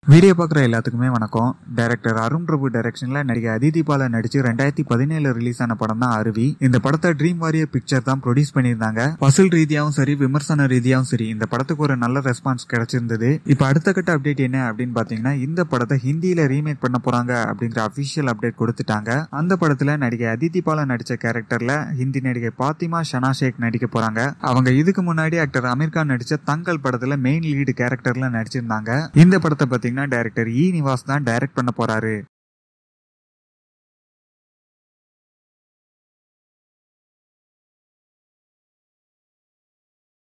video பார்க்குற எல்லாத்துக்குமே வணக்கம் டைரக்டர் அருண் பிரபு டைரக்ஷன்ல நடிகை அதிதி பாலா நடிச்சு ரெண்டாயிரத்தி பதினேழு ரிலீஸ் ஆன படம் தான் அருவி இந்த படத்தை ட்ரீம் வாரியர் பிக்சர் தான் ப்ரொடியூஸ் பண்ணியிருந்தாங்க பசில் ரீதியாகவும் சரி விமர்சன ரீதியாகவும் சரி இந்த படத்துக்கு ஒரு நல்ல ரெஸ்பான்ஸ் கிடைச்சிருந்தது இப்போ அடுத்த கட்ட அப்டேட் என்ன அப்படின்னு பாத்தீங்கன்னா இந்த படத்தை ஹிந்தியில ரீமேக் பண்ண போறாங்க அப்படிங்கிற அபிஷியல் அப்டேட் கொடுத்துட்டாங்க அந்த படத்துல நடிகை அதிதி பாலா நடிச்ச கேரக்டர்ல ஹிந்தி நடிகை பாத்திமா ஷனா ஷேக் நடிக்க போறாங்க அவங்க இதுக்கு முன்னாடி ஆக்டர் அமீர் கான் நடிச்ச தங்கல் படத்துல மெயின் லீடு கேரக்டர்ல நடிச்சிருந்தாங்க இந்த படத்தை பாத்தீங்கன்னா டைரக்டர் இ நிவாஸ் தான் டைரக்ட் பண்ண போறாரு